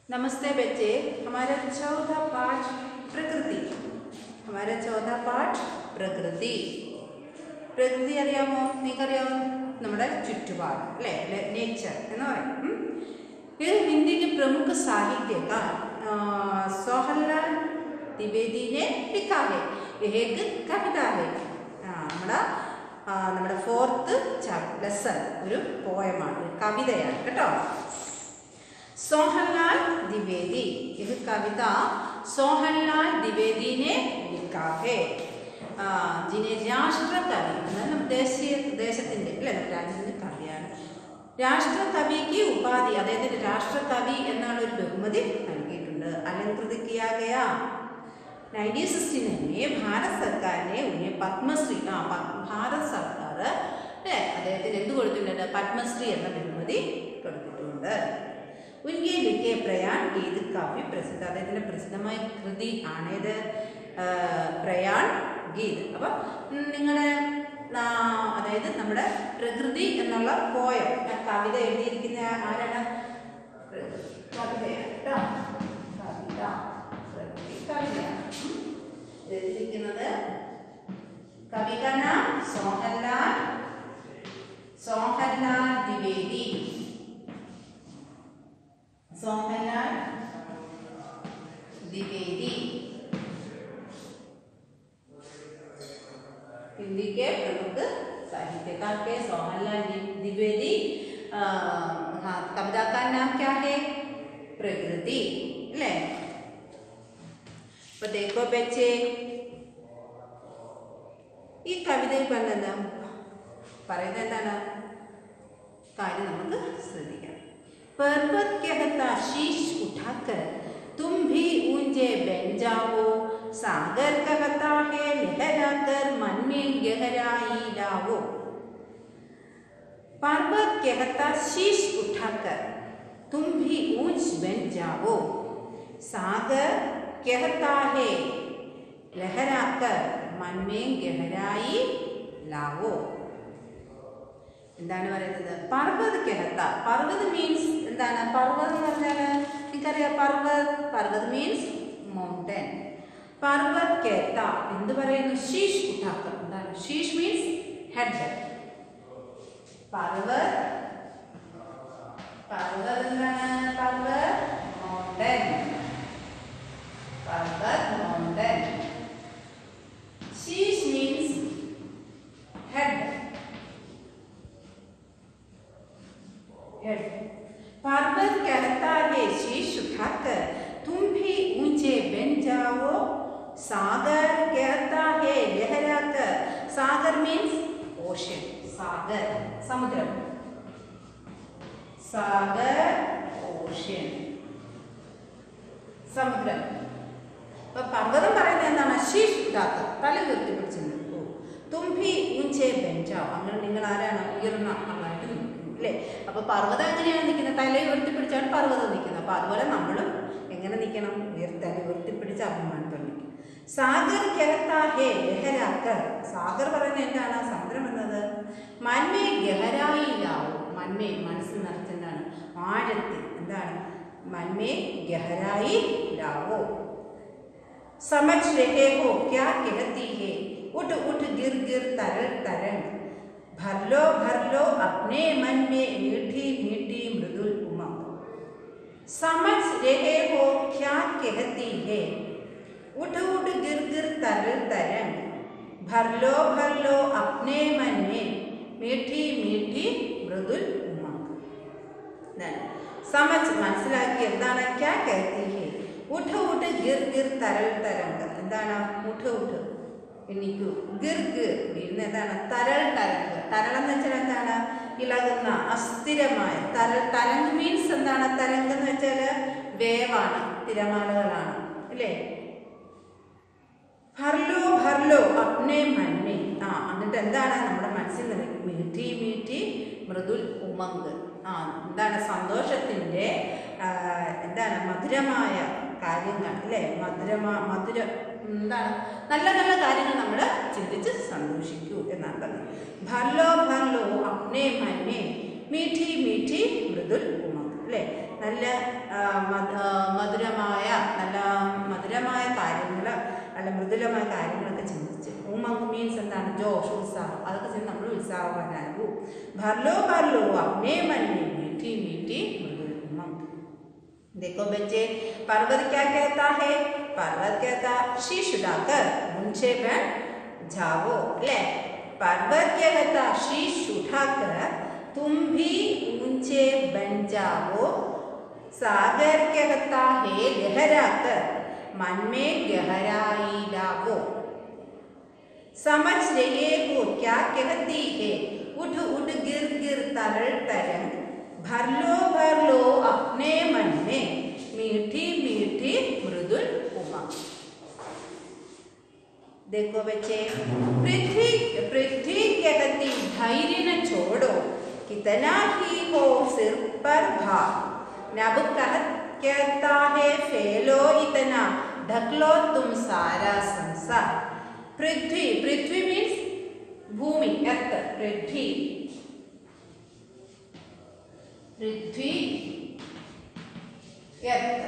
नमस्ते बच्चे हमारा चौथा पाठ प्रकृति हमारा चौथा पाठ പ്രകൃതി പ്രകൃതി അറിയാമോ നിങ്ങൾക്കറിയാമോ നമ്മുടെ ചുറ്റുപാട് അല്ലേ നേച്ചർ എന്ന് പറയും ഉം. ഇത് ഹിന്ദിക്ക് പ്രമുഖ സാഹിത്യकार आ, सोहनलाल द्विवेदी ने लिखा है यह एक कविता है ആ, നമ്മുടെ ആ, നമ്മുടെ ഫോർത്ത് ലെസൺ ഒരു പോയമാണ് ഒരു കവിതയാണ് കേട്ടോ सोहनलाल द्विवेदी यह कविता सोहनलाल द्विवेदी ने लिखा है ആ, जिन्हें രാഷ്ട്രകവി എന്നാൽ നമ്മുടെ ദേശീയ ദേശത്തിൻ്റെ അല്ലെ നമ്മുടെ രാജ്യത്തിൻ്റെ കവിയാണ് രാഷ്ട്രകവിക്ക് ഉപാധി അദ്ദേഹത്തിന് രാഷ്ട്രകവി എന്നുള്ള ഒരു ബഹുമതി നൽകിയിട്ടുണ്ട് अलंकृत किया गया 1969 में भारत सरकार ने उन्हें പത്മശ്രീ ആ പ- ഭാരത് സർക്കാർ അല്ലേ അദ്ദേഹത്തിന് എന്ത് കൊടുത്തിട്ടുണ്ട് പത്മശ്രീ എന്ന ബഹുമതി കൊടുത്തിട്ടുണ്ട് ഉൻകെ ലിഖെ പ്രയാൺ ഗീത് കാഫി പ്രസിദ്ധ അദ്ദേഹത്തിൻ്റെ പ്രസിദ്ധമായ കൃതി ആണേത് ആ, പ്രയാൺ ഗീത് അപ്പം നിങ്ങളുടെ അതായത് നമ്മുടെ പ്രകൃതി എന്നുള്ള പോയം ആ കവിത എഴുതിയിരിക്കുന്ന ആരാണ് കവിതയാണ് കേട്ടോ കവിത പ്രകൃതി കവിതയാണ് ഉം. ഇത് എഴുതിയിരിക്കുന്നത് കവിത നാം സോഹൻലാൽ സോഹൻലാൽ ദ്വിവേദി सोहनलाल द्विवेदी हिंदी के प्रमुख साहित्यकार के सोहनलाल द्वि- द्विवेदी आ, हाँ कविता का नाम क्या है प्रकृति ले അപ്പൊ देखो बच्चे ഈ കവിതയിൽ പറഞ്ഞത് പറയുന്നത് എന്താണ് കാര്യം നമുക്ക് ശ്രദ്ധിക്കാം पर्वत कहता शीश उठाकर तुम भी ऊंचे बन जाओ सागर कहता है लहराकर मन में गहराई लाओ पर्वत कहता शीश उठाकर तुम भी ऊंच बन जाओ सागर कहता है लहराकर मन में गहराई लाओ എന്താണ് പറയുന്നത് പർവ്വത് കെഹത്ത പർവ്വത് മീൻസ് എന്താണ് പർവ്വത് എന്ന് പറഞ്ഞാൽ നിങ്ങൾക്കറിയാം പർവ്വത് പർവ്വത് മീൻസ് മൗണ്ടൻ പർവ്വത് കേത്ത എന്ത് പറയുന്നു ശീഷ് ഉഠാക്ക എന്താണ് ശീഷ് മീൻസ് ഹെഡ് പർവ്വത് പർവ്വത് എന്താണ് പർവ്വത് മൗണ്ടൻ പർവ്വത് മൗണ്ടൻ ശീഷ് മീൻസ് ഹെഡ് पर्वत कहता है शीश उठाकर तुम भी ऊंचे बन जाओ सागर कहता है लहराकर सागर मीन्स ओशन सागर समुद्र सागर ओशन സമുദ്രം അപ്പൊ പർവ്വതം പറയുന്നത് എന്താണ് ശീഷ് ഉടാത്ത തല ഉയർത്തി പിടിച്ച് നിൽക്കൂ തുമ്പി ഊഞ്ചേ ബെഞ്ചാവ് അങ്ങനെ നിങ്ങൾ ആരാണ് ഉയർന്ന ആളായിട്ട് നിൽക്കുന്നു അല്ലേ അപ്പൊ പർവ്വതം എങ്ങനെയാണ് നിൽക്കുന്നത് തല ഉയർത്തി പിടിച്ചാണ് പർവ്വതം നിൽക്കുന്നത് അപ്പൊ അതുപോലെ നമ്മളും എങ്ങനെ നിൽക്കണം ഉയർത്തി തല ഉയർത്തി പിടിച്ച് അഭിമാനത്തോടെ നിൽക്കും സാഗർ കേട്ടാഹേ ലഹരാക്കർ സാഗർ പറയുന്നത് എന്താണ് സമുദ്രം എന്നത് മന്മേ ഗഹരായിലാവും മന്മേ മനസ്സിൽ നിറച്ചെന്താണ് ആഴത്തിൽ എന്താണ് മന്മേ ഗഹരായി ലാവോ समझ रहे हो क्या कहती है उठ उठ गिर गिर तरल तरंग भर लो भर लो अपने मन में मीठी मीठी मृदुल उमंग समझ रहे हो क्या कहती है उठ उठ गिर गिर तरल तरंग भर लो भर लो अपने मन में मीठी मीठी मृदुल उमंग സമജ് മനസ്സിലാക്കി എന്താണ് ക്യാ കരുതി ഹേ ഉഠ ഉഠ ഗിർ ഗിർ തരൽ തരംഗ് എന്താണ് ഉഠ ഉഠ എണ്ണിക്കൂ ഗിർ ഗിർ വീഴുന്ന എന്താണ് തരൾ തരംഗ് തരൾ എന്ന് വെച്ചാൽ എന്താണ് ഇളകുന്ന അസ്ഥിരമായ തരൾ തരംഗ് മീൻസ് എന്താണ് തരംഗ് എന്ന് വെച്ചാൽ വേവാണ് തിരമാലകളാണ് അല്ലേ ഭർലോ ഭർലോ അപ്നെ മന്മേ ആ എന്നിട്ട് എന്താണ് നമ്മുടെ മനസ്സിൽ നിറയും മീठी മീठी മൃദുൽ ഉമങ്ക് ആ എന്താണ് സന്തോഷത്തിൻ്റെ ആ, എന്താണ് മധുരമായ കാര്യങ്ങൾ അല്ലേ മധുരമാ മധുര എന്താണ് നല്ല നല്ല കാര്യങ്ങൾ നമ്മൾ ചിന്തിച്ച് സന്തോഷിക്കൂ എന്നാണ് പറഞ്ഞത് ഭർലോ ഭർലോ അപ്നെ മന്മേ മീठी മീठी മൃദുൽ ഉമങ്ക് അല്ലേ നല്ല ആ, മധ- ആ, മധുരമായ നല്ല മധുരമായ കാര്യങ്ങൾ നല്ല മൃദുലമായ കാര്യങ്ങളൊക്കെ ചിന്തിച്ച് ഉമങ് മീൻസ് എന്താണ് ജോഷ് ഉത്സാഹം അതൊക്കെ ചെയ്ത് നമ്മൾ ഉത്സാഹവാനാകൂ ഭർലോ ഭർലോ അപ്നേ മന്നി മീठी മീठी മൃദുൽ ഉമങ് देखो बच्चे पर्वत क्या कहता है पर्वत कहता शीश उठाकर ऊंचे बैठ जाओ ले पर्वत क्या कहता शीश उठाकर तुम भी ऊंचे बन जाओ सागर क्या कहता है लहराकर मन में गहराई लाओ समझ रहे हो क्या कहती है उठ उठ गिर गिर तरल तरंग भर लो भर लो अपने मन में मीठी मीठी मृदुल उमा देखो बच्चे पृथ्वी पृथ्वी कहती धैर्य न छोड़ो कितना ही हो सिर पर भार नब कह कहता है फैलो इतना ढक लो तुम सारा संसार पृथ्वी पृथ्वी मीन्स भूमि अर्थ पृथ्वी पृथ्वी अर्थ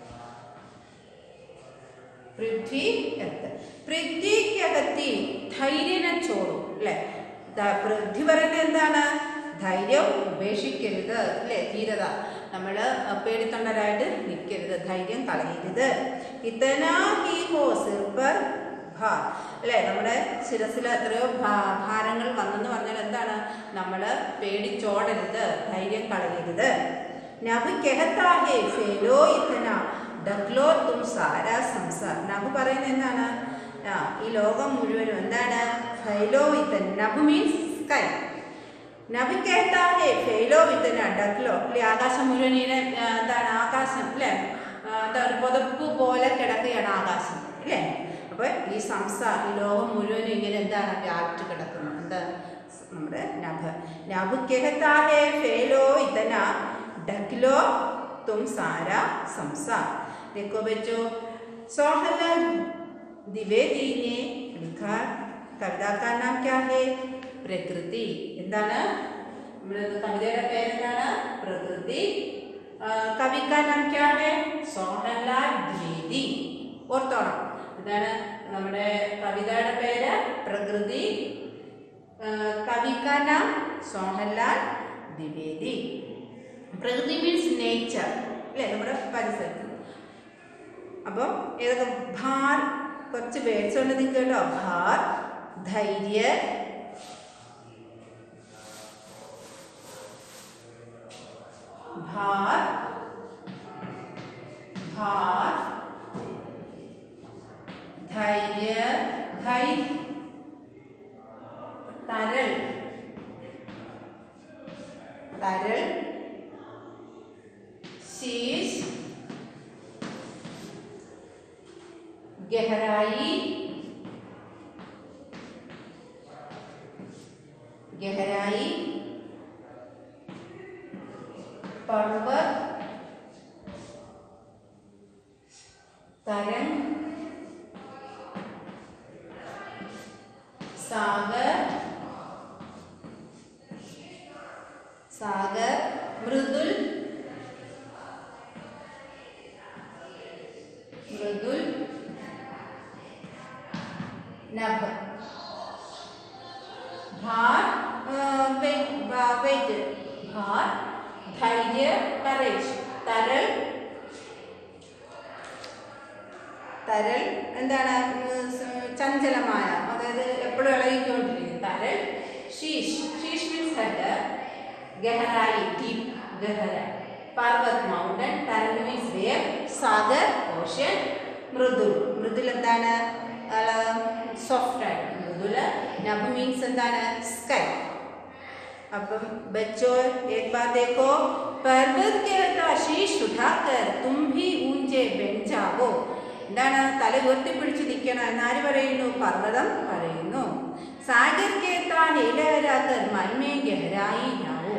പൃഥ്വി എത്ത് പൃഥ്വിക്കകത്തി ധൈര്യന ചോടു അല്ലെ ദ- പൃഥ്വി പറയുന്നത് എന്താണ് ധൈര്യം ഉപേക്ഷിക്കരുത് അല്ലേ ധീരത നമ്മൾ പേടിത്തൊണ്ടരായിട്ട് നിൽക്കരുത് ധൈര്യം കളയരുത് ഇത്തനാ ഹി ഹോ സിർബർ ഭാർ അല്ലേ നമ്മുടെ ശിരസിൽ എത്രയോ ഭാ- ഭാരങ്ങൾ വന്നെന്ന് പറഞ്ഞാൽ എന്താണ് നമ്മൾ പേടിച്ചോടരുത് ധൈര്യം കളയരുത് നബ് കെഹത്താ ഹേ ഫേലോ ഇത്തന ഡഗ്ലോ തും സാരാ സംസാർ നബ് പറയുന്നത് എന്താണ് ആ ഈ ലോകം മുഴുവനും എന്താണ് ഫൈലോ ഇത്തൻ നബ് മീൻസ് സ്കൈ നബി കേട്ടാ ഹേ ഫെയിലോ വിത്തന ഡഗ്ലോ അല്ലെ ആകാശം മുഴുവൻ ഇങ്ങനെ ആ, എന്താണ് ആകാശം അല്ലേ ആ, എന്താ ഒരു പുതപ്പ് പോലെ കിടക്കുകയാണ് ആകാശം അല്ലേ അപ്പൊ ഈ സംസാർ ഈ ലോകം മുഴുവനും ഇങ്ങനെ എന്താണ് വ്യാപിച്ചു കിടക്കുന്നത് എന്താ നമ്മുടെ നഭ് നഭ് കെഹത്താ ഹേ ഫെയിലോ ഇതന ഡഗ്ലോ തും സാരാ സംസാർ देखो बच्चों सोहला द्विवेदी ने लिखा കവിത का नाम क्या है പ്രകൃതി എന്താണ് നമ്മുടെ കവിതയുടെ പേരെന്താണ് പ്രകൃതി ആ, കവി का नाम क्या है സോഹൻലാൽ ദ്വിവേദി ഓർത്തോണം എന്താണ് നമ്മുടെ കവിതയുടെ പേര് പ്രകൃതി ആ, കവി का नाम സോഹൻലാൽ ദ്വിവേദി പ്രകൃതി മീൻസ് നേച്ചർ അല്ലേ നമ്മുടെ പരിസരത്ത് അപ്പോൾ ഏതൊക്കെ ഭാർ കുറച്ച് വേർഡ്സ് ഉണ്ട് നിങ്ങൾക്ക് കേട്ടോ ഭാർ ധൈര്യ ഭാർ ഭാർ ധൈര്യ ധൈര്യ തരൾ തരൾ शीश गहराई गहराई पर्वत तरंग सागर सागर मृदुल मृदुल नभ भार वेट वेट भार धैर्य करेज तरल തരൽ എന്താണ് ഉം, സ- ചഞ്ചലമായ അതായത് എപ്പോഴും ഇളകിക്കൊണ്ടിരിക്കും തരൽ ശീഷ് ശീഷ് മീൻസ് ഹെഡ് ഗഹരായി ഡീപ് ഗഹര പർവത് മൗണ്ടൻ തരൽ മീൻസ് വേവ് സാഗർ ഓഷ്യൻ മൃദുൽ മൃദുൽ എന്താണ് സോഫ്റ്റ് ആയിട്ട് മൃദുല് നബ് മീൻസ് എന്താണ് സ്കൈ അപ്പം बच्चों एक बात देखो पर्वत कहता शीश उठाकर तुम भी ऊंचे बन जाओ എന്താണ് തല ഉയർത്തിപ്പിടിച്ച് നിൽക്കണം എന്നാര് പറയുന്നു പർവ്വതം പറയുന്നു സാഗർ കേത്താ നീലകരാക്കർ മന്മേ ഗഹരായി നാവോ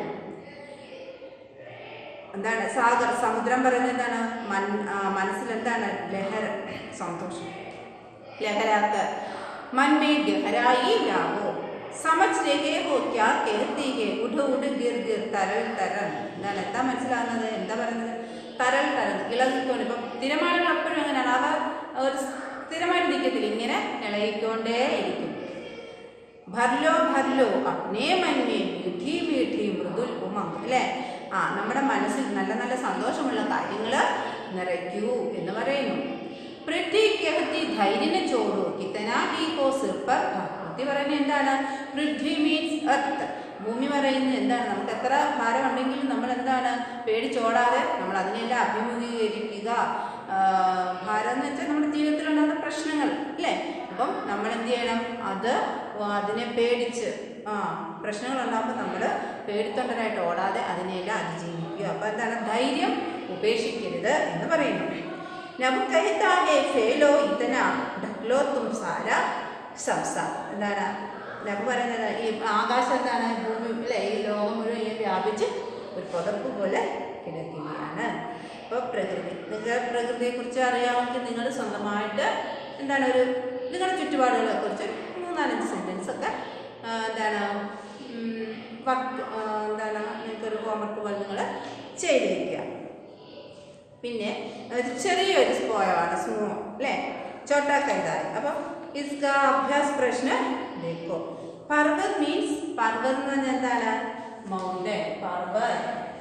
എന്താണ് സാഗർ സമുദ്രം പറയുന്നത് എന്താണ് മൻ ആ, മനസ്സിൽ എന്താണ് ലഹര സന്തോഷം ലഹരാക്കർ मन में गहराई लाओ समझ रहे हो क्या कहती है ഉഠ ഉഠ ഗിർ ഗിർ തരൽ തരൽ എന്താണ് എന്താ മനസ്സിലാകുന്നത് എന്താ പറയുന്നത് തരൽ തരൽ ഇളകിക്കൊണ്ട് ഇപ്പം തിരമാലകൾ എപ്പോഴും അങ്ങനെയാണ് അവ ഒരു സ്ഥിരമായിട്ട് നിൽക്കത്തില്ല ഇങ്ങനെ ഇളകിക്കൊണ്ടേ ഇരിക്കും ഭർലോ ഭർലോ അഗ്നേ മന്യേ മീഠി മീഠി മൃദുൽ ഉമങ് അല്ലേ ആ നമ്മുടെ മനസ്സിൽ നല്ല നല്ല സന്തോഷമുള്ള കാര്യങ്ങൾ നിറയ്ക്കൂ എന്ന് പറയുന്നു പൃഥ്വി കഹത്തി ധൈര്യനെ ചോടു കിത്തനാ ഹി കോ സിർ പർ ഭ. പൃഥ്വി പറയുന്നത് എന്താണ് പൃഥ്വി മീൻസ് എർത്ത് ഭൂമി പറയുന്നത് എന്താണ് നമുക്ക് എത്ര ഭാരം ഉണ്ടെങ്കിലും നമ്മൾ എന്താണ് പേടിച്ചോടാതെ നമ്മൾ അതിനെല്ലാം അഭിമുഖീകരിക്കുക ആ, ഭാരം എന്ന് വെച്ചാൽ നമ്മുടെ ജീവിതത്തിലുണ്ടാകുന്ന പ്രശ്നങ്ങൾ അല്ലേ അപ്പം നമ്മൾ എന്ത് ചെയ്യണം അത് അതിനെ പേടിച്ച് ആ പ്രശ്നങ്ങൾ ഉണ്ടാകുമ്പോൾ നമ്മൾ പേടിത്തൊണ്ടനായിട്ട് ഓടാതെ അതിനെല്ലാം അതിജീവിക്കുക അപ്പം എന്താണ് ധൈര്യം ഉപേക്ഷിക്കരുത് എന്ന് പറയുന്നു നബു കഹിത്താകെ ഫേലോ ഇതന ഡക്ലോ തും സാര സംസാർ എന്താണ് നബു പറയുന്നത് ഈ ആകാശം എന്താണ് ഭൂമി അല്ലേ ഈ ലോകം മുഴുവൻ ഇങ്ങനെ വ്യാപിച്ച് ഒരു പുതപ്പ് പോലെ കിടക്കുകയാണ് അപ്പോൾ പ്രകൃതി നിങ്ങൾ പ്രകൃതിയെക്കുറിച്ച് അറിയാമെങ്കിൽ നിങ്ങൾ സ്വന്തമായിട്ട് എന്താണ് ഒരു നിങ്ങളുടെ ചുറ്റുപാടുകളെ കുറിച്ച് മൂന്നാലഞ്ച് സെൻറ്റൻസ് ഒക്കെ ആ, എന്താണ് വർക്ക് എന്താണ് നിങ്ങൾക്കൊരു ഹോംവർക്ക് പോലെ നിങ്ങൾ ചെയ്തിരിക്കുക പിന്നെ ഒരു ചെറിയൊരു സ്പോയമാണ് സ്മോ അല്ലേ ചോട്ടാ കൈതായി അപ്പം ഇസ്ക അഭ്യാസ് പ്രശ്ന ദേക്കോ പർവത് മീൻസ് പർവത് എന്ന് പറഞ്ഞാൽ എന്താണ് മൗണ്ടൻ പർവത്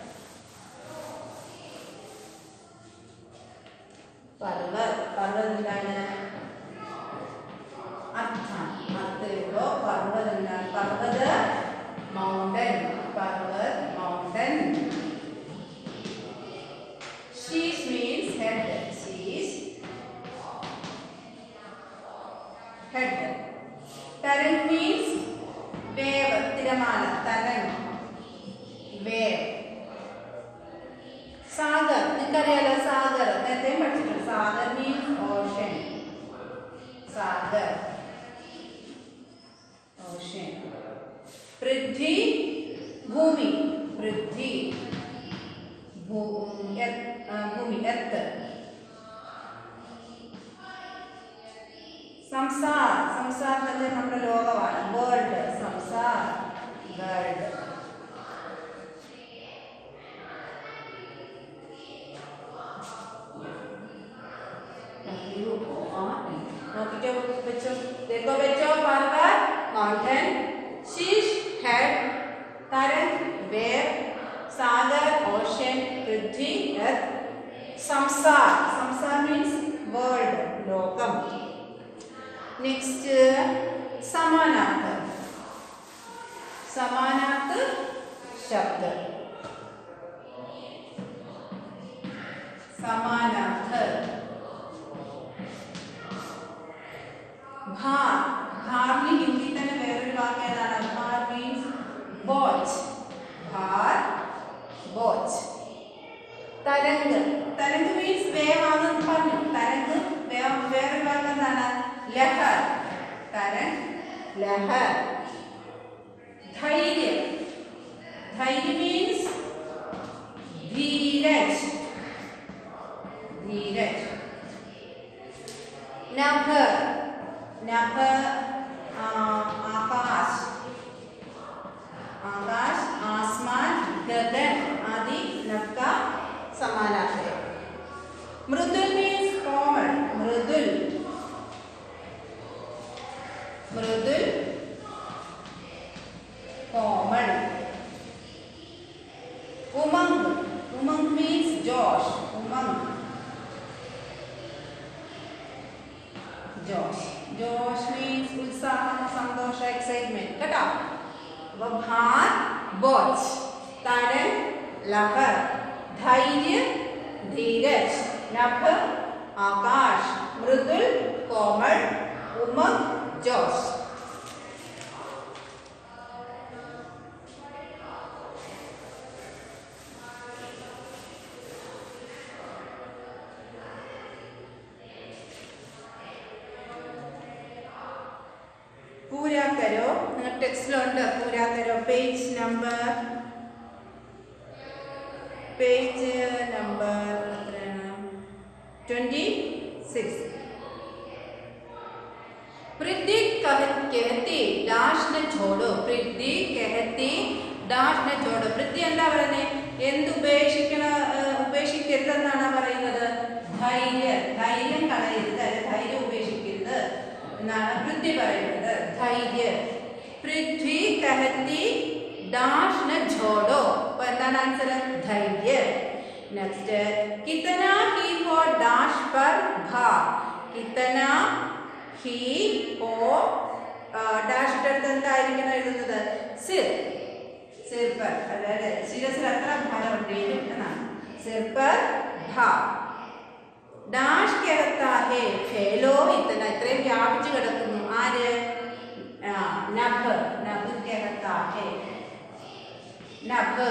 പർവത് പർവത് എന്താണ് അർത്ഥം അർത്ഥയോ പർവത് എന്താണ് പർവത് മൗണ്ടൻ പർവത് mountain Sheesh means head. Sheesh. Head. Tarang means wave. തിരമാല തരംഗ് വേവ് സാഗർ നിങ്ങൾക്കറിയാലോ സാഗർ നേരത്തെ പഠിച്ചിട്ടുണ്ട് സാഗർ മീൻസ് ഓഷൻ സാഗർ ഓഷൻ പൃഥ്വി ഭൂമി പൃഥ്വി ഭൂ- എർ- ആ, ഭൂമി എർത്ത് സംസാർ സംസാർ എന്നത് നമ്മുടെ ലോകമാണ് വേൾഡ് സംസാർ വേൾഡ് നോക്കിക്കോ വെച്ചോ देखो बच्चों पर्वत माउंटेन शीश हेड तरंग वेव सागर ओशन पृथ्वी अर्थ സംസാർ സംസാർ മീൻസ് വേൾഡ് ലോകം നെക്സ്റ്റ് സമാനാർത്ഥ സമാനാർത്ഥ ശബ്ദ സമാനാർത്ഥ ഭാർ ഭാറിന് ഹിന്ദി തന്നെ വേറൊരു വാക്ക് ഏതാണ് ഭാർ മീൻസ് ബോച്ച് ഭാർ ബോച്ച് തരംഗ് തരംഗ് മീൻസ് വേവ് ആണെന്ന് പറഞ്ഞു തരംഗ് വേവ് വേറൊരു വാക്ക് എന്താണ് ലഹർ തരംഗ് ലഹർ ധൈര്യം ധൈര്യം മീൻസ് ധീരജ് ധീരജ് नभ नभ आ, आकाश आकाश आसमान गगन आदि नभ का समानार्थक है मृदुल मीन्स कोमल मृदुल मृदुल कोमल उमंग उमंग मीन्स जोश उमंग ജോഷ് ജോഷ് മീൻസ് ഉത്സാഹം സന്തോഷം എക്സൈറ്റ്മെന്റ് കേട്ടോ അപ്പൊ ഭാർ ബോച്ച് തരൻ ലഹർ ധൈര്യം ധീരജ് നഭ് ആകാശ് മൃദുൽ കോമൾ ഉമങ് ജോഷ് पूरा करो നിങ്ങൾ ടെക്സ്റ്റിലുണ്ട് പൂരാ കരോ പേജ് നമ്പർ പേജ് നമ്പർ എത്രയാണ് ട്വൻറ്റി സിക്സ് पृथ्वी कह- कहती ഡാഷ് നെ ചോടോ പൃഥ്വി കഹത്തി ഡാഷ് നെ ചോടോ പൃഥ്വി എന്താ പറയുന്നത് എന്ത് ഉപേക്ഷിക്കണ ഏഹ്, ഉപേ ഉപേക്ഷിക്കരുത് എന്നാണ് പറയുന്നത് ധൈര്യം ധൈര്യം കളയരുത് അല്ലെ ധൈര്യം ഉപേക്ഷിക്കരുത് എന്നാണ് പൃഥ്വി പറയുന്നത് ധൈര്യം പൃഥ്വി കഹത്തി ഡാഷ് ന ഝോടോ അപ്പൊ എന്താണ് ആൻസർ ധൈര്യം നെക്സ്റ്റ് കിത്തന ഹി ഹോ ഡാഷ് പർ ഭ കിത്തന ഹി ഹോ ഡാഷ് ഇട്ടടുത്ത് എന്തായിരിക്കണം എഴുതുന്നത് സിർ സിർ പർ അതായത് ശിരസിൽ എത്ര ഭാരം ഉണ്ടെങ്കിലും എന്നാണ് സിർ പർ ഭ ഡാഷ് कहता है ഫേലോ ഇത്തന ഇത്രയും വ്യാപിച്ചു കിടക്കുന്നു ആര് ആ, നഭ് നഭ് कहता है നഭ്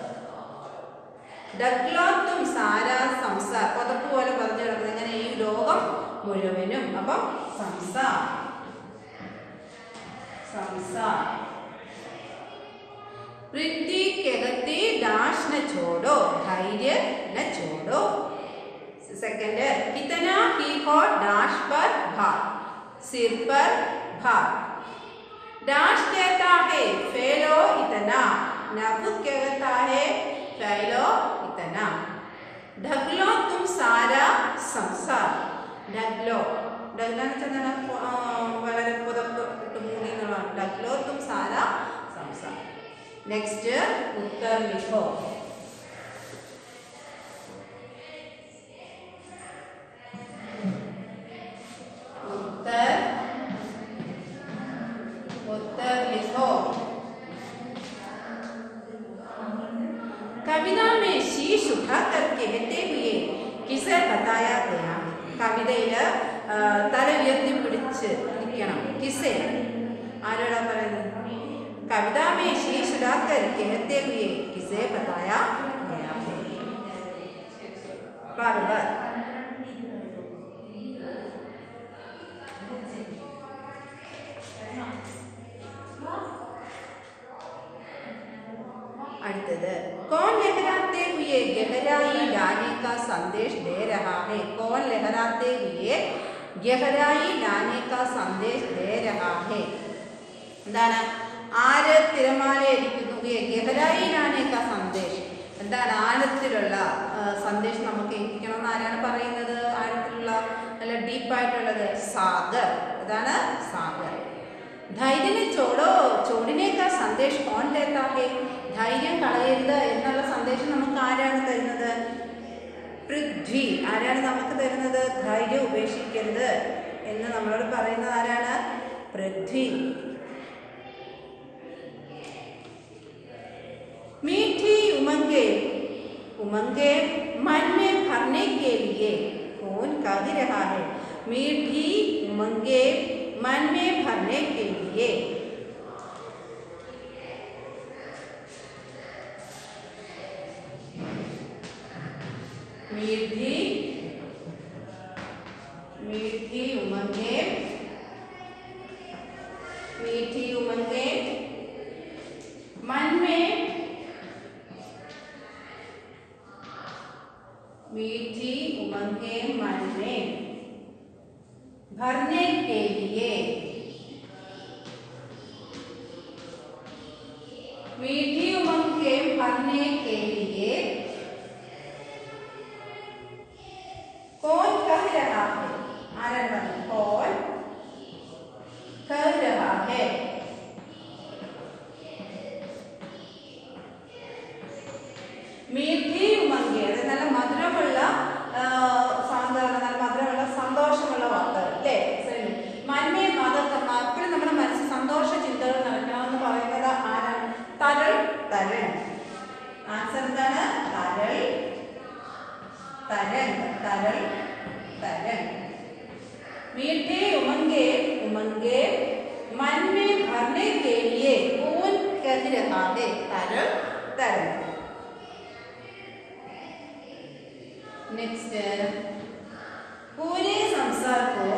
ഡഗ്ലോത്തും സാര സംസാർ പുതപ്പ് പോലെ പറഞ്ഞു കിടക്കുന്നത് ഇങ്ങനെ ഈ ലോകം മുഴുവനും അപ്പം സംസാർ സംസാർ वृद्धि कहते डाश न छोड़ो धैर्य न छोड़ो सेकंड कितना ही हो डाश पर भार सिर पर भार डाश कहता है फैलो इतना नभ कहता है फैलो इतना ढगलो तुम सारा संसार ढगलो ഡഗ്ലോ എന്ന് വെച്ചാൽ എന്താണ്? പൊ- ആ, വളരെ പുതപ്പ് ഇട്ട് മൂടി എന്നുള്ളതാണ് ഡഗ്ലോ തും സാര സംസാർ നെക്സ്റ്റ് ഉത്തർ ലിഖോ उत्तर उत्तर लिखो कविता में शीश उठाकर कहते हुए किसे बताया गया കവിതയില് ആ, തല ഉയർത്തി പിടിച്ച് നിൽക്കണം കിസെ ആരോടാ പറയുന്നത് കവിത में शीश उठाकर कहते हुए किसे बताया गया पर्वत അടുത്തത് कौन लहराते हुए गहराई लाने का संदेश दे रहा है कौन लहराते हुए गहराई लाने का संदेश दे रहा है എന്താണ് ആര് തിരമാലയിരിക്കുന്നു ഗഹരായി ലാനെ കാ സന്ദേശ് എന്താണ് ആഴത്തിലുള്ള ആ, സന്ദേശം നമുക്ക് എത്തിക്കണം എന്ന് ആരാണ് പറയുന്നത് ആഴത്തിലുള്ള നല്ല ഡീപ്പായിട്ടുള്ളത് സാഗർ അതാണ് സാഗർ ധൈര്യനെ ചോടോ ചോടിനേക്കാ സന്ദേശം കോൺ ലേത്താ ഹേ ധൈര്യം കളയരുത് എന്നുള്ള സന്ദേശം നമുക്ക് ആരാണ് തരുന്നത് പൃഥ്വി ആരാണ് നമുക്ക് തരുന്നത് ധൈര്യം ഉപേക്ഷിക്കരുത് എന്ന് നമ്മളോട് പറയുന്നത് ആരാണ് പൃഥ്വി मीठी उमंगे उमंगे मन में भरने के लिए कौन कह रहा है मीठी उमंगे मन में भरने के लिए मीठी मीठी उमंगे मीठी उमंगे मन में मीठी उमंगे मन में भरने के लिए मीठी उमंग के भरने के लिए कौन कह रहा है आनंद कौन कह रहा है മീഠി ഉമങ്കി അത് നല്ല മധുരമുള്ള ആ, സാന്ത്വന നല്ല മധുരമുള്ള സന്തോഷമുള്ള വാർത്തകൾ അല്ലേ ശരി. മന്മയും മതത്തെ എപ്പോഴും നമ്മുടെ മനസ്സിൽ സന്തോഷ ചിന്തകൾ നടക്കണമെന്ന് പറയുന്നത് ആരാണ് തരൾ തരൺ ആൻസർ എന്താണ് തരൾ തരൺ തരൾ തരൺ मीठे उमंगे उमंगे मन में भरने के लिए कौन कह रहा है तरल तरल नेक्स्ट पूरे संसार को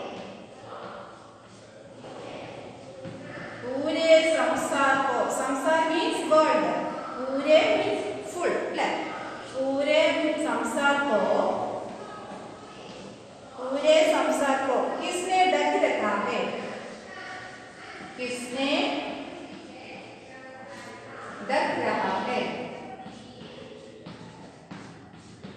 पूरे संसार को संसार मीन्स वर्ल्ड पूरे मीन्स फुल पूरे संसार को पूरे संसार को किसने ढक रखा है किसने ढक रहा है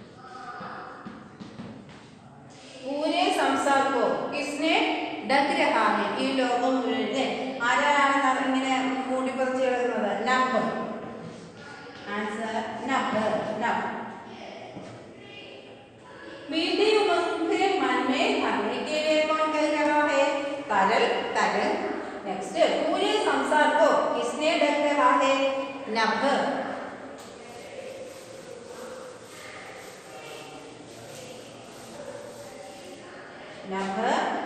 ലഗ് രഹാ ഹെ ഈ ലോകം മുഴുവൻ ആരാണ് ന- ഇങ്ങനെ മൂടിപ്പറിച്ച് കിടക്കുന്നത് നബ് ആൻസർ നബ് നബ് मीठी उमंग से मन में भरने के लिए कौन कह रहा है तरल तरल नेक्स्ट पूरे संसार को किसने ढक रहा है नभ नभ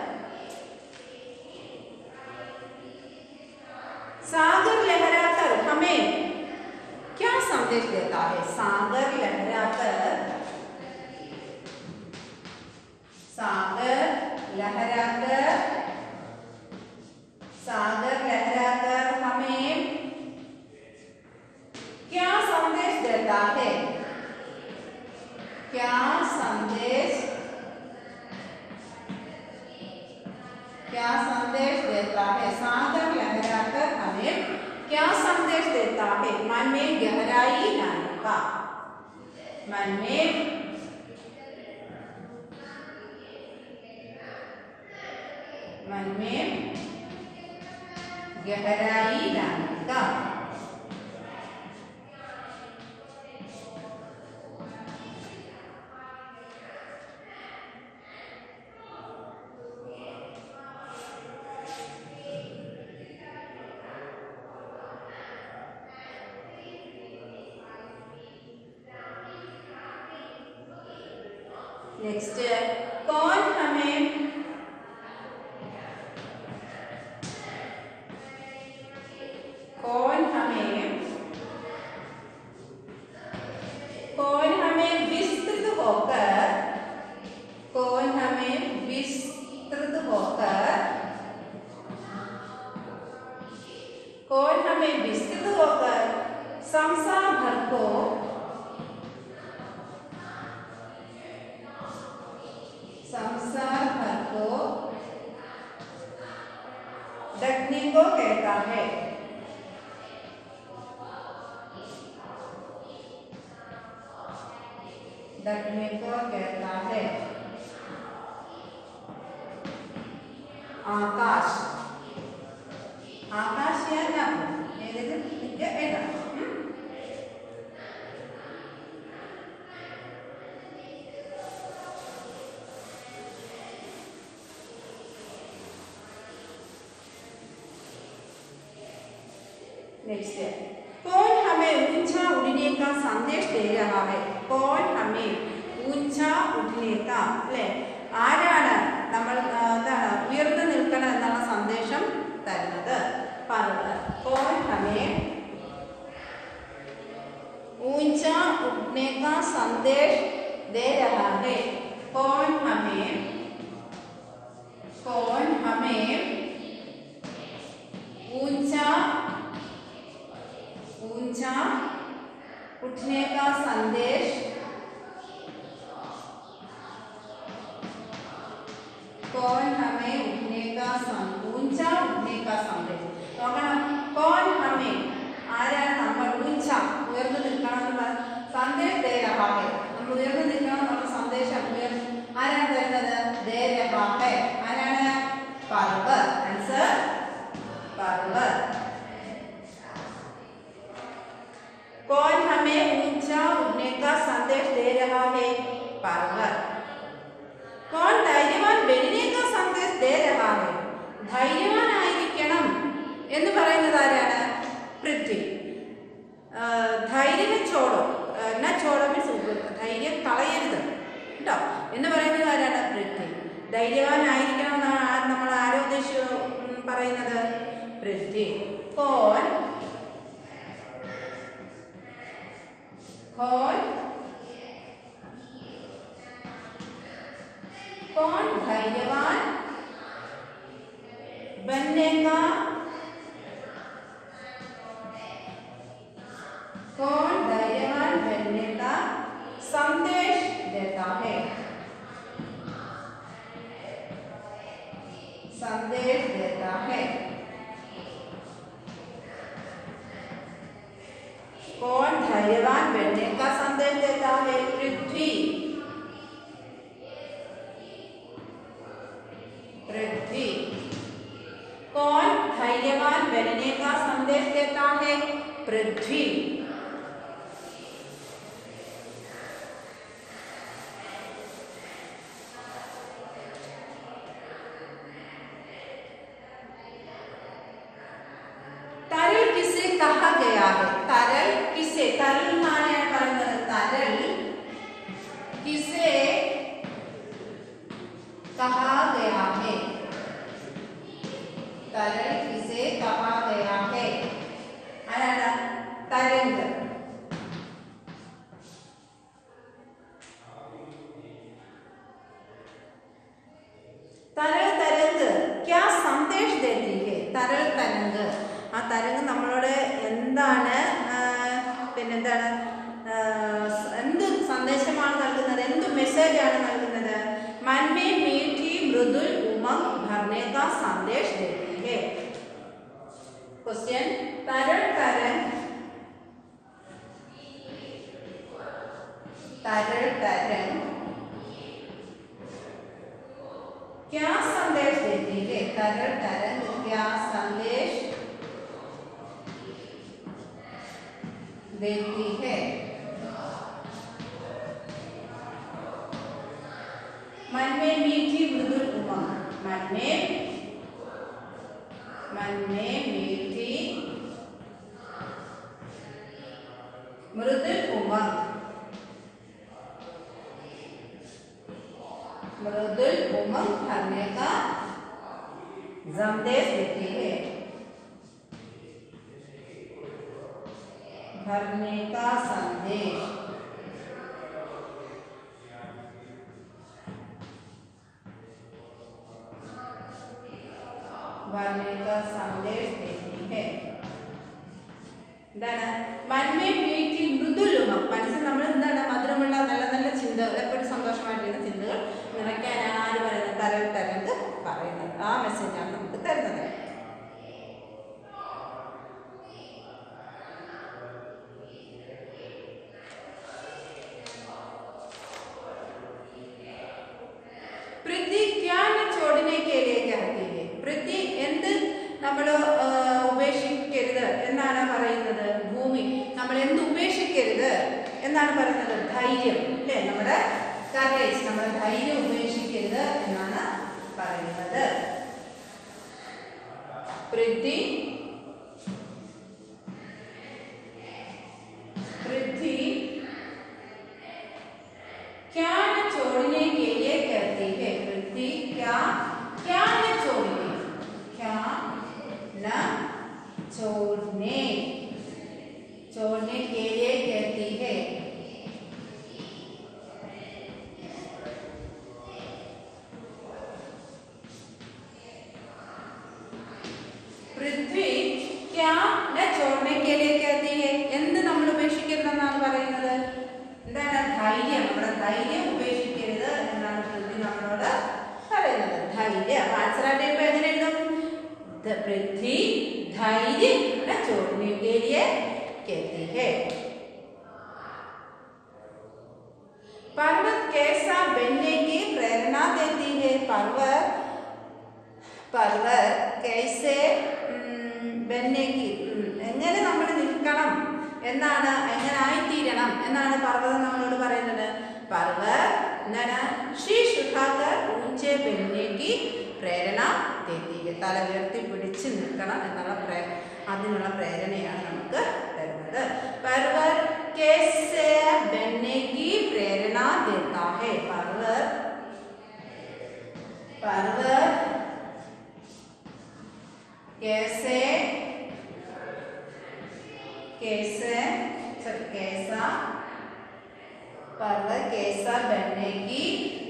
सागर लहराकर हमें क्या संदेश देता है सागर लहराकर सागर लहराकर सागर लहराकर हमें क्या संदेश देता है क्या संदेश क्या संदेश देता है सागर लहराकर हमें क्या संदेश देता है मन में गहराई लाने का मन में मन में गहराई लाने का नेक्स्ट कौन हमें कौन हमें कौन हमें विस्तृत होकर कौन हमें विस्तृत होकर कौन हमें विस्तृत होकर संसार भर को संसार भर को ढकने को कहता है ढकने को कहता है ആകാശ് ആകാശ് या नभ ഏത് നിക്ക് എഴുതാം ഉം? नेक्स्ट है कौन हमें ऊंचा उड़ने का संदेश दे रहा है कौन हमें ऊंचा उड़ने का അല്ലേ ആരാണ് നമ്മൾ ആ, എന്താണ് ഉയർന്നു നിൽക്കണം എന്നുള്ള സന്ദേശം തരുന്നത് പറഞ്ഞത് कौन हमें ऊंचा उड़ने का संदेश दे रहा है कौन हमें कौन हमें ऊंचा ऊंचा उठने का संदेश कौन हमें उठने का सं- ऊंचा उठने का संदेश നോക്കണം कौन हमें ആരാണ് നമ്മൾ ഊഞ്ച ഉയർന്നു നിൽക്കണം എന്ന് പറ- സന്ദേശം ദേ രഹാ ഹെ നമ്മൾ ഉയർന്നു നിൽക്കണം എന്നുള്ള സന്ദേശം ഉയർ ആരാണ് തരുന്നത് ദേ രഹാ ഹെ ആരാണ് പർവ്വത് ആൻസർ പർവ്വത് कौन हमें ऊंचा उड़ने का संदेश दे रहा है पर्वत कौन ധൈര്യവാൻ बनने का संदेश दे रहा है ധൈര്യവാനായിരിക്കണം എന്ന് പറയുന്നത് ആരാണ് പൃഥ്വി ആ, ധൈര്യം ചോടോ എന്നാ ചോടോ മീൻസ് ധൈര്യം കളയരുത് കേട്ടോ എന്ന് പറയുന്നത് ആരാണ് പൃഥ്വി ധൈര്യവാനായിരിക്കണം എന്നാണ് ആ- നമ്മൾ ആരോ ഉദ്ദേശിച്ചു ഉം, പറയുന്നത് പൃഥ്വി കോൻ कौन कौन धैर्यवान बनने का कौन धैर्यवान बनने का संदेश देता है संदेश देता है कौन धैर्यवान बनने का संदेश देता है पृथ्वी पृथ्वी संदेश देता है पृथ्वी തരൽ കിസെ കഹ ഗയാ ഹെ തരൽ കിസെ തരൽ എന്നാണ് ഞാൻ പറയുന്നത് തരൽ കിസെ कहा गया है तरल किसे कहा गया है ആരാണ് തരംഗ് തരൽ തരംഗ് ക്യാ സന്ദേശ് ദേത്തി ഹെ തരൽ തരംഗ് ആ തരംഗ് നമ്മളോട് എന്താണ് ആ, പിന്നെന്താണ് ആ, സ- എന്ത് സന്ദേശമാണ് നൽകുന്നത് എന്ത് മെസ്സേജ് ആണ് നൽകുന്നത് മൻമേ മീഠി മൃദുൽ ഉമംഗ് ഭർനെ കാ സന്ദേശ് ദേത്തി ഹെ ക്വസ്റ്റ്യൻ തരൽ തരംഗ് तरल तरंग क्या संदेश देती है तरल तरंग क्या संदेश देती है मन में मीठी मृदुल उमंग मन में मन में मीठी मृदुल उमंग मृदुल उमंग भरने का संदेश देती है भरने का संदेश भरने का संदेश देती है എന്താണ് മന്മേ വീട്ടി മൃദുലുമം മനസ്സിൽ നമ്മൾ എന്താണ് മധുരമുള്ള നല്ല നല്ല ചിന്തകൾ എപ്പോഴും സന്തോഷമായിട്ടിരുന്ന ചിന്തകൾ നിറയ്ക്കാനാണ് ആര് പറയുന്നത് തരൽ തരംഗ് പറയുന്നത് ആ മെസ്സേജാണ് നമുക്ക് തരുന്നത് പൃഥ്വി ക്യാൻ ചോടിനെ കേലിയേക്ക് ഇറക്കിയില്ലേ പൃഥ്വി എന്ത് നമ്മൾ ഉപേക്ഷിക്കരുത് എന്നാണ് പറയുന്നത് ഭൂമി നമ്മൾ എന്ത് ഉപേക്ഷിക്കരുത് എന്നാണ് പറയുന്നത് ധൈര്യം അല്ലേ നമ്മുടെ കറേജ് നമ്മുടെ ധൈര്യം ഉപേക്ഷിക്കരുത് എന്നാണ് പറയുന്നത് പൃഥ്വി पृथ्वी क्या न छोड़ने के लिए कहती है पृथ्वी क्या क्या न छोड़ने क्या न छोड़ने छोड़ने के लिए कहती है പൃഥ്വി ക്യാ ന ചോടനെ കേലേ कहती है എന്ത് നമ്മൾ ഉപേക്ഷിക്കരുതെന്നാണ് പറയുന്നത് എന്താണ് ധൈര്യം നമ്മുടെ ധൈര്യം ഉപേക്ഷിക്കരുത് എന്നാണ് പൃഥ്വി നമ്മളോട് പറയുന്നത് ധൈര്യം ആൻസർ ആയിട്ട് ഇപ്പൊ എങ്ങനെ എഴുതും ധ- പൃഥ്വി ധൈര്യം ന ചോടനെ കേലിയെ कहती है पर्वत कैसा बनने की प्रेरणा देती है पर्वत पर्वत कैसे ഉം, बनने की ഉം, എങ്ങനെ നമ്മൾ നിൽക്കണം എന്നാണ് എങ്ങനെ ആയിത്തീരണം എന്നാണ് പർവ്വതം നമ്മളോട് പറയുന്നത് പർവ്വത് എന്താണ് ശീഷ് ഉഠാക്കർ ഊഞ്ചെ बनने की പ്രേരണ देती है തല ഉയർത്തി പിടിച്ച് നിൽക്കണം എന്നുള്ള പ്രേ അതിനുള്ള പ്രേരണയാണ് നമുക്ക് തരുന്നത് പർവ്വത് कैसे बनने की प्रेरणा देता है पर्वत पर्वत कैसे कैसे sorry, कैसा पर्वत कैसा बनने की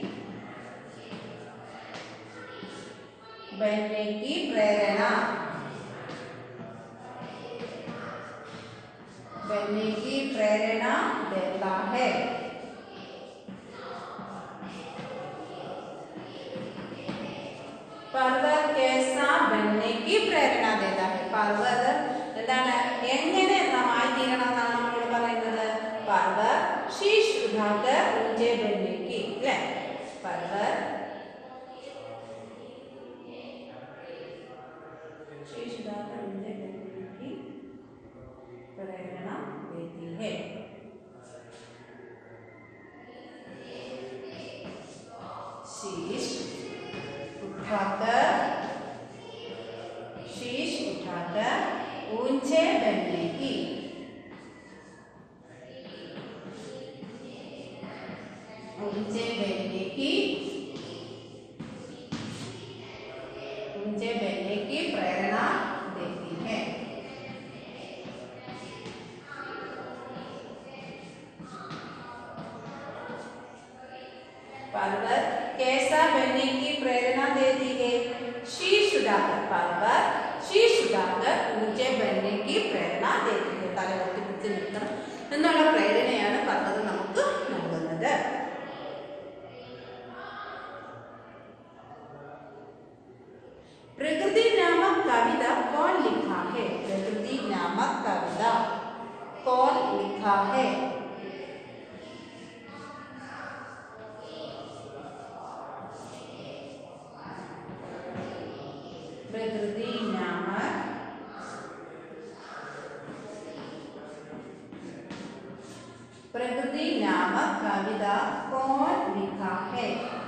बनने की प्रेरणा बनने की प्रेरणा देता है पर्वत कैसा बनने की प्रेरणा देता है पर्वत എന്താണ് എങ്ങനെ നന്നായി തീരണം എന്നാണ് നമ്മളോട് പറയുന്നത് പർവ്വത് ശീഷ് ഉഠാക്കർ ഊഞ്ചെ ബന്നേക്ക് അല്ലേ പർവ്വത് ശീഷ് ഉഠാക്കർ ഊഞ്ചെ ബന്നേക്ക് शीश उठाकर शीश उठाकर ऊंचे बनने की ऊंचे बनने की ऊंचे बनने की प्रेरणा देती है पर्वत कैसा बनने की प्रेरणा देती है शीश उठाकर पर्वत शीश उठाकर ऊंचे बनने की प्रेരണ देती है തല ഒട്ടിപ്പിടിച്ച് നിൽക്കണം എന്നുള്ള പ്രേരണയാണ് പർവ്വതം നമുക്ക് നൽകുന്നത് प्रकृति नामक कविता कौन लिखा है प्रकृति नामक कविता कौन लिखा है प्रकृति नामक प्रकृति नामक कविता कौन लिखा है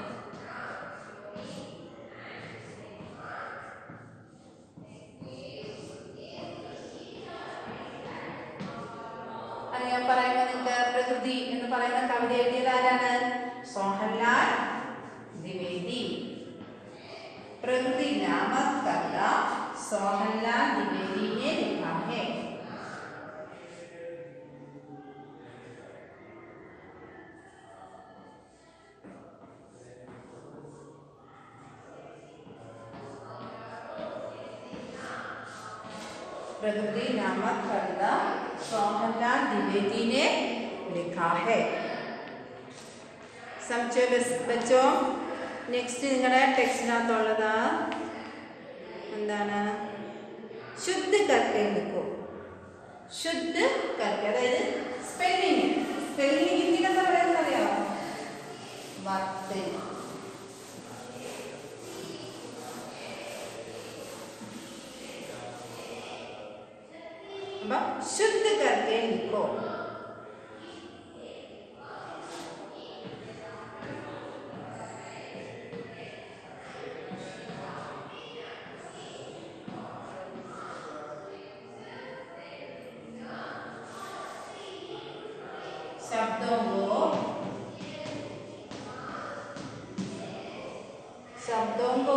അറിയാൻ പറയുമ്പോൾ നിങ്ങൾക്ക് പ്രകൃതി എന്ന് പറയുന്ന കവിത എഴുതിയത് ആരാണ് സോഹൻലാൽ ദ്വിവേദി प्रकृति नामक कविता सोहनलाल द्विवेदी ने लिखा है प्रकृति नामक कविता सोहनलाल द्विवेदी ने लिखा है समझो बस बच्चों നെക്സ്റ്റ് നിങ്ങളുടെ ടെക്സ്റ്റിനകത്തുള്ളത് എന്താണ് ശുദ്ധ കർക്കെ നിൽക്കും ശുദ്ധ കർക്കെ അതായത് സ്പെല്ലിങ് സ്പെല്ലിങ് ഹിന്ദിയിൽ എന്താ പറയുന്നത് അറിയാമോ വർത്തൻ അപ്പം ശുദ്ധ കർക്കെ നിൽക്കോ शब्दों को शब्दों को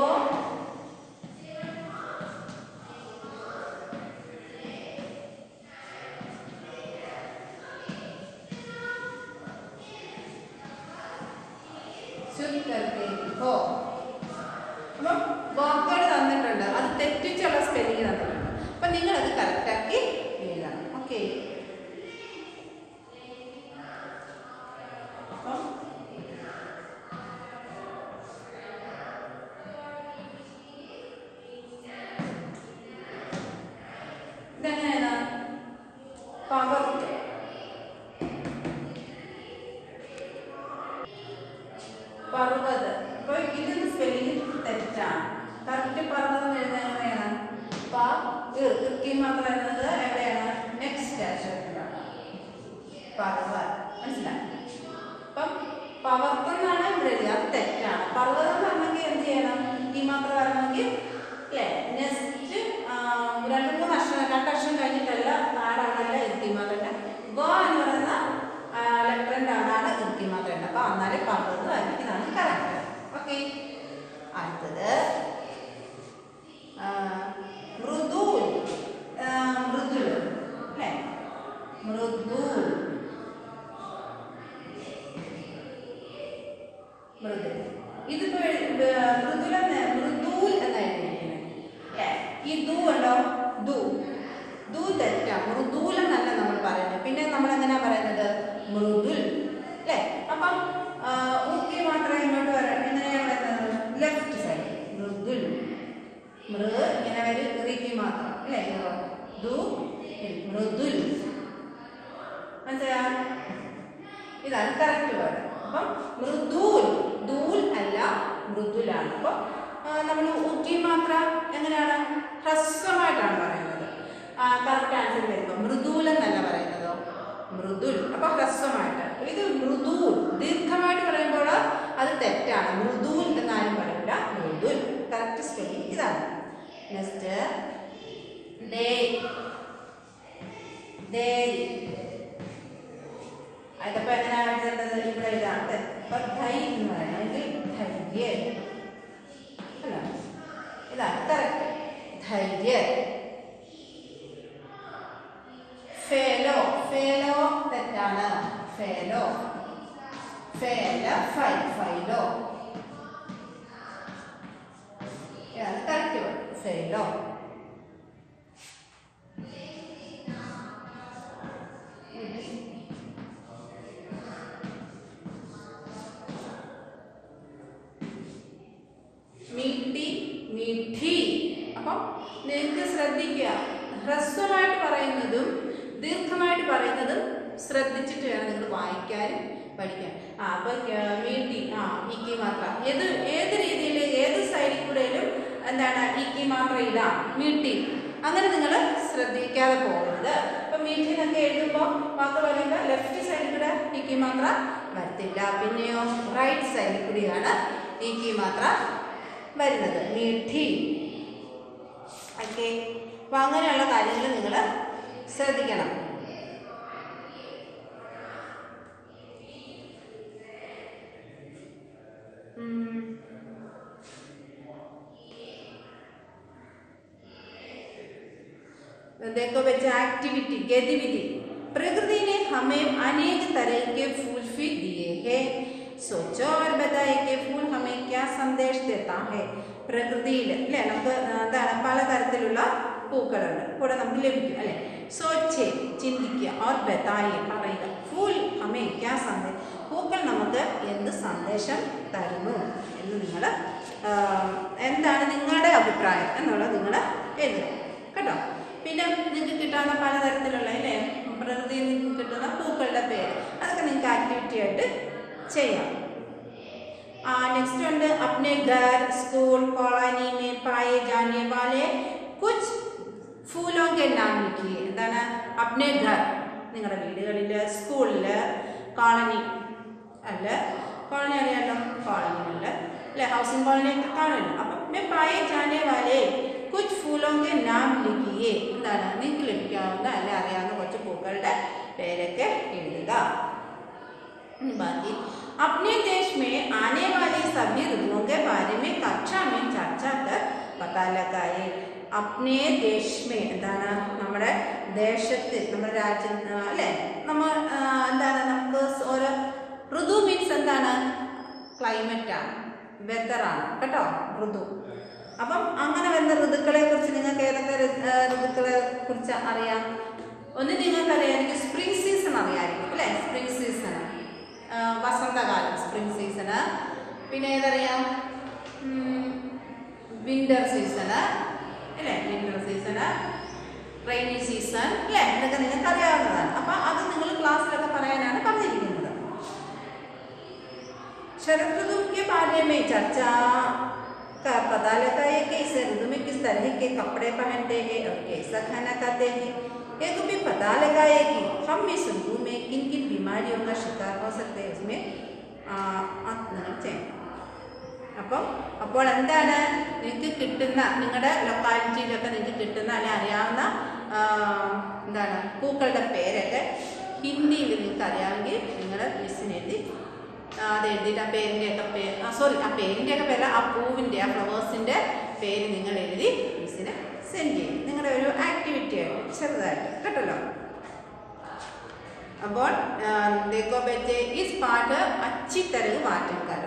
शुद्ध करके लिखो അപ്പം വാക്കുകൾ തന്നിട്ടുണ്ട് അത് തെറ്റിച്ചുള്ള സ്പെല്ലിംഗ് തന്നിട്ടുണ്ട് അപ്പം നിങ്ങളത് കറക്റ്റാക്കി എഴുതണം ഓക്കെ അപ്പം ഇതെങ്ങനെയാണ് പകർത്ത് പർവ്വത് അപ്പൊ ഇതിന്റെ സ്പെല്ലിംഗ് തെറ്റാണ് കറക്റ്റ് പർവ്വതം എഴുതാൻ എങ്ങനെയാണ് പ ഇർ ഇർക്കി മാത്രം എഴുതുന്നത് എവിടെയാണ് നെക്സ്റ്റ് അക്ഷരത്തിലാണ് പർവ്വത് മനസ്സിലായി അപ്പം പവർത്തന്നാണ് ഇവിടെ എഴുതുക അത് തെറ്റാണ് പർവ്വതം പറഞ്ഞെങ്കിൽ എന്ത് ചെയ്യണം ഈ മാത്രം വരണമെങ്കിൽ അല്ലേ നെക്സ്റ്റ് രണ്ട് മൂന്ന് അക്ഷരം രണ്ട് അക്ഷരം കഴിഞ്ഞിട്ടല്ല നാടാണല്ല ഇർക്കി മാത്രമല്ല ഗോ എന്ന് പറയുന്ന ലെഫ്റ്റൻഡ് ആണ് ഇർക്കി മാത്രമല്ല അപ്പൊ എന്നാലേ പർവ്വതം ആയിരിക്കുന്നതാണ് കറക്റ്റ് ഓക്കെ അടുത്തത് ആ, മൃദുൽ ആ, മൃദുൽ അല്ലേ മൃദുൽ മൃദുൽ ഇതിപ്പോ എഴു- ഏർ മൃദുൽ എന്ന് മൃദൂൽ എന്നാ എഴുതിയിരിക്കുന്നത് അല്ലേ ഈ ദു ഉണ്ടോ ദു ദു തെറ്റാ മൃദൂൽ എന്നല്ല നമ്മൾ പറയുന്നത് പിന്നെ നമ്മൾ എങ്ങനെയാ പറയുന്നത് മൃദുൽ അല്ലേ അപ്പം ആ, ഊക്കി മാത്രമേ ഇങ്ങോട്ട് വരാം എങ്ങനെയാ പറയുന്നത് ലെഫ്റ്റ് സൈഡ് മൃദുൽ മൃ ഇങ്ങനെ വരും ഇറിക്കി മാത്രം അല്ലേ ദു മൃദുൽ മനസ്സിലാ ഇതാണ് കറക്റ്റ് വേർഡ് അപ്പം മൃദൂൽ ദൂൽ അല്ല മൃദുലാണ് അപ്പം നമ്മൾ ഊക്കി മാത്ര എങ്ങനെയാണ് ഹ്രസ്വമായിട്ടാണ് പറയുന്നത് കറക്റ്റ് ആൻസർ വരുമ്പോൾ മൃദൂൽ എന്നല്ല പറയുന്നതോ മൃദുൽ അപ്പൊ ഹ്രസ്വമായിട്ട് ഇത് മൃദൂൽ ദീർഘമായിട്ട് പറയുമ്പോൾ അത് തെറ്റാണ് മൃദൂൽ ധൈര്യ അല്ല ഇതാണ് കറക്റ്റ് ധൈര്യ ഫേലോ ഫേലോ തെറ്റാണ് ഫേലോ ഫേല ഫൈ ഫൈലോ ഇതാണ് കറക്റ്റ് വേർഡ് ഫേലോ മീട്ടി മീഠി അപ്പം നിങ്ങൾക്ക് ശ്രദ്ധിക്കുക ഹ്രസ്വമായിട്ട് പറയുന്നതും ദീർഘമായിട്ട് പറയുന്നതും ശ്രദ്ധിച്ചിട്ട് വേണം നിങ്ങൾ വായിക്കാനും പഠിക്കാൻ ആ അപ്പൊ ഏർ, മീട്ടി ആ ഇക്കി മാത്ര ഏത് ഏത് രീതിയിൽ ഏത് സൈഡിൽ കൂടെയും എന്താണ് ഇക്കി മാത്ര ഇടാം മീട്ടി അങ്ങനെ നിങ്ങൾ ശ്രദ്ധിക്കാതെ പോകരുത് അപ്പൊ മീട്ടി എന്നൊക്കെ എഴുതുമ്പോൾ വാക്ക് പറയുമ്പോൾ ലെഫ്റ്റ് സൈഡിൽ കൂടെ ഇക്കി മാത്ര വരത്തില്ല പിന്നെയോ റൈറ്റ് സൈഡിൽ കൂടിയാണ് ഇക്കി മാത്ര വരുന്നത് മീഠി ഓക്കെ അപ്പൊ അങ്ങനെയുള്ള കാര്യങ്ങൾ നിങ്ങൾ ശ്രദ്ധിക്കണം ഉം. देखो बच्चा एक्टिविटी गतिविधि प्रकृति ने हमें अनेक तरह के फूल भी दिए हैं सोचो और बताए कि फूल हमें क्या संदेश देता है പ്രകൃതിയിൽ അല്ലേ നമുക്ക് എന്താണ് പലതരത്തിലുള്ള പൂക്കളുണ്ട് കൂടെ നമുക്ക് ലഭിക്കും അല്ലേ സോച്ചേ ചിന്തിക്കുക ഓർ ബതായി പറയുക ഫൂൽ ഹമേ ക്യാ സന്ദേശം പൂക്കൾ നമുക്ക് എന്ത് സന്ദേശം തരുന്നു എന്ന് നിങ്ങൾ എന്താണ് നിങ്ങളുടെ അഭിപ്രായം എന്നുള്ളത് നിങ്ങൾ എഴുതുക കേട്ടോ പിന്നെ നിങ്ങൾക്ക് കിട്ടാവുന്ന പലതരത്തിലുള്ള അല്ലേ പ്രകൃതിയിൽ നിന്ന് കിട്ടുന്ന പൂക്കളുടെ പേര് അതൊക്കെ നിങ്ങൾക്ക് ആക്ടിവിറ്റി ആയിട്ട് ചെയ്യാം नेक्स्ट ഉണ്ട് अपने घर स्कूल कॉलोनी में पाए जाने वाले कुछ फूलों के नाम लिखिए എന്താണ് अपने घर നിങ്ങളുടെ വീടുകളിൽ സ്കൂളിൽ കോളനി അല്ല കോളനി അറിയാലോ കോളനികളിൽ അല്ലെ ഹൗസിംഗ് കോളനി ഒക്കെ കാണുമല്ലോ അപ്പം मैं पाए जाने वाले कुछ फूलों के नाम लिखिए എന്താണ് നിങ്ങൾക്ക് ലഭിക്കാവുന്ന അല്ലെ അറിയാവുന്ന കുറച്ച് പൂക്കളുടെ പേരൊക്കെ എഴുതുക इन बाकी अपने देश में आने वाले सभी ऋतुओं के बारे में कक्षा में चर्चा कर पता लगाए अपने देश में എന്താണ് നമ്മുടെ ദേശത്ത് നമ്മുടെ രാജ്യം ആ, അല്ലേ നമ്മൾ ആ, എന്താണ് നമുക്ക് സ് ഓരോ ഋതു മീൻസ് എന്താണ് ക്ലൈമറ്റാണ് വെതറാണ് കേട്ടോ ഋതു അപ്പം അങ്ങനെ വരുന്ന ഋതുക്കളെ കുറിച്ച് നിങ്ങൾക്ക് ഏതൊക്കെ ഋ- ആ, ഋതുക്കളെ കുറിച്ച് അറിയാം ഒന്ന് നിങ്ങൾക്കറിയാമായിരിക്കും സ്പ്രിംഗ് സീസൺ അറിയാമായിരിക്കും അല്ലേ സ്പ്രിംഗ് സീസൺ വസന്തകാലം സ്പ്രിംഗ് സീസണ് പിന്നെ ഏതറിയാം വിന്റർ സീസണ് അല്ലേ വിന്റർ സീസണ് റെയിനി സീസൺ അല്ലേ ഇതൊക്കെ നിങ്ങൾക്ക് അറിയാവുന്നതാണ് അപ്പം അത് നിങ്ങൾ ക്ലാസ്സിലൊക്കെ പറയാനാണ് പറഞ്ഞിരിക്കുന്നത് शरद ऋतु के बारे में चर्चा का पता लगाए कि इस ऋतु में किस तरह के कपड़े पहनते हैं और कैसा खाना खाते हैं एक भी पता लगाए कि हम इस ऋतु में किन किन बीमारियों का शिकार हो सकते हैं उसमें ആ, അത് നിങ്ങൾ ചെയ്യണം അപ്പം അപ്പോൾ എന്താണ് നിങ്ങൾക്ക് കിട്ടുന്ന നിങ്ങളുടെ ലൊക്കാലിറ്റിയിലൊക്കെ നിങ്ങൾക്ക് കിട്ടുന്ന അല്ലെങ്കിൽ അറിയാവുന്ന ആ, എന്താണ് പൂക്കളുടെ പേരൊക്കെ ഹിന്ദിയിൽ നിങ്ങൾക്ക് അറിയാമെങ്കിൽ നിങ്ങളുടെ മിസ്സിന് എഴുതി ആ, അത് എഴുതിയിട്ട് ആ പേരിൻ്റെയൊക്കെ പേര് ആ സോറി ആ പേരിൻ്റെയൊക്കെ പേര് ആ പൂവിൻ്റെ ആ ഫ്ലവേഴ്സിൻ്റെ പേര് നിങ്ങൾ എഴുതി മിസ്സിന് സെൻഡ് ചെയ്യും നിങ്ങളുടെ ഒരു ആക്ടിവിറ്റി ആയിട്ട് ചെറുതായിട്ട് കേട്ടല്ലോ അപ്പോൾ ആ, देखो बच्चे इस पाठ अच्छी तरह वाचन करो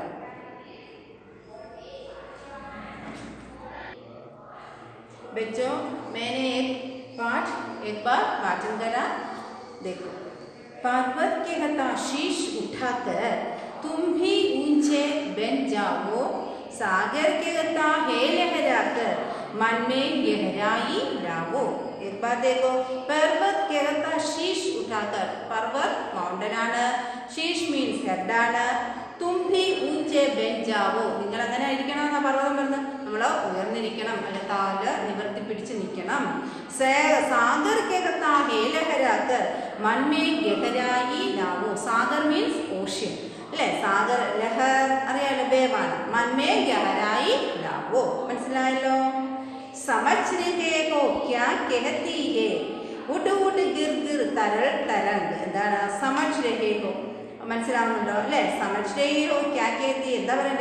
बच्चों मैंने एक पाठ एक बार वाचन करा देखो पर्वत के हता शीश उठाकर तुम भी ऊंचे बन जाओ सागर के हता है लहराकर मन में गहराई लाओ एक बार देखो पर्वत के हता शीश उठाकर पर्वत മൗണ്ടൻ ആണ് ഷീഷ് മീൻസ് ഹെഡാണ് തുമ്പി ഊഞ്ചെ ബെഞ്ചാവോ നിങ്ങൾ അങ്ങനെ ആയിരിക്കണം എന്നാ പർവ്വതം പറഞ്ഞത് നമ്മൾ ഉയർന്നിരിക്കണം അല്ലെ കാല് നിവർത്തി പിടിച്ച് നിൽക്കണം സേ- സാഗർ കേകത്താ ഹേലഹരാക്കർ മൺമേ ഗഹരായി ലാവോ സാഗർ മീൻസ് ഓഷ്യൻ അല്ലെ സാഗർ ലഹർ അറിയാലോ വേവാണ് മൺമേ ഗഹരായി ലാവോ മനസ്സിലായല്ലോ समझ रहे हो क्या कहती है ഉട് ഉട് ഗിർ ഗിർ തരൾ തരംഗ് എന്താണ് സമജ് രഹേ ഹോ മനസ്സിലാവുന്നുണ്ടോ അല്ലേ സമജ് രഹേ ഹോ ക്യാ കേത്തി എന്താ പറയണ്ടത്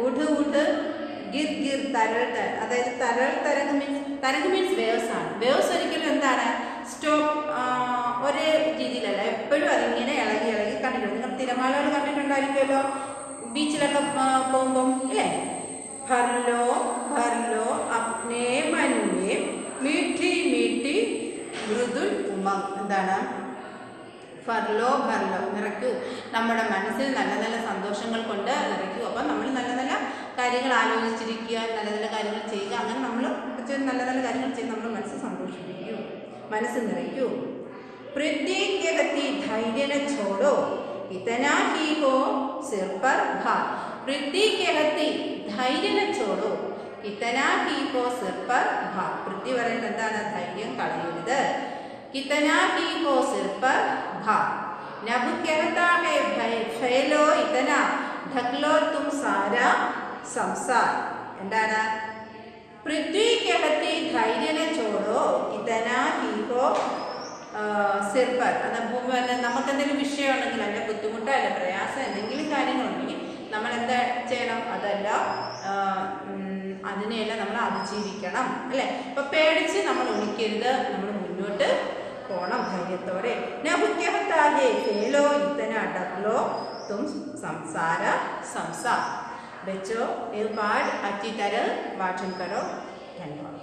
ഉഠ് ഉഠ് ഗിർ ഗിർ തരൾ തര അതായത് തരൾ തരംഗ് മീൻസ് തരംഗ് മീൻസ് വേവ്സ് ആണ് വേവ്സ് ഒരിക്കലും എന്താണ് സ്റ്റോപ്പ് ഒരേ രീതിയിലല്ല എപ്പോഴും അതിങ്ങനെ ഇളകി ഇളകി കണ്ടിട്ടുണ്ട് നിങ്ങൾ തിരമാലകൾ കണ്ടിട്ടുണ്ടായിരിക്കുമല്ലോ ബീച്ചിലൊക്കെ ആ, പോകുമ്പം ഇല്ലേ ഭർലോ ഭർലോ അപ്നേ മനുവേ മീठी മീठी മൃദുൽ ഉമങ് എന്താണ് ഫർലോ ഭർലോ നിറയ്ക്കൂ നമ്മുടെ മനസ്സിൽ നല്ല നല്ല സന്തോഷങ്ങൾ കൊണ്ട് നിറയ്ക്കൂ അപ്പം നമ്മൾ നല്ല നല്ല കാര്യങ്ങൾ ആലോചിച്ചിരിക്കുക നല്ല നല്ല കാര്യങ്ങൾ ചെയ്യുക അങ്ങനെ നമ്മൾ കുറച്ച് നല്ല നല്ല കാര്യങ്ങൾ ചെയ്ത് നമ്മുടെ മനസ്സ് സന്തോഷിപ്പിക്കൂ മനസ്സ് നിറയ്ക്കൂ പ്രത്യേകത്തി ധൈര്യനെ ചോടോ ഇതനാ ഹി ഹോ സിർ പർ ഭാർ പ്രത്യേകത്തി ധൈര്യനെ ചോടോ ഇതനാ ഹി ഹോ സിർ പർ ഭാർ പൃഥ്വി പറയുന്നത് എന്താണ് ധൈര്യം കളയരുത് कितना ही हो सिर पर भार नभ कहता है भय फैलो इतना ढकलो तुम सारा സംസാർ എന്താണ് പൃഥ്വി കഹത്തി ധൈര്യനെ ചോടോ ഇതന ഹീഹോ സിർപ്പർ അത് ഭൂമി നമുക്ക് എന്തെങ്കിലും വിഷയമുണ്ടെങ്കിൽ അല്ലെ ബുദ്ധിമുട്ടോ അല്ലെ പ്രയാസം എന്തെങ്കിലും കാര്യങ്ങളുണ്ടെങ്കിൽ നമ്മൾ എന്താ ചെയ്യണം അതല്ല ആ, ഉം, അതിനെയെല്ലാം നമ്മൾ അതിജീവിക്കണം അല്ലെ അപ്പൊ പേടിച്ച് നമ്മൾ ഒളിക്കരുത് നമ്മൾ മുന്നോട്ട് പോണം ധൈര്യത്തോടെ നഹുക്യഹത്താഹേ ഫേലോ ഇത്തന ഡബ്ലോ തും സംസാര സംസാർ बच्चों एक बार अच्छी तरह वाचन करो धन्यवाद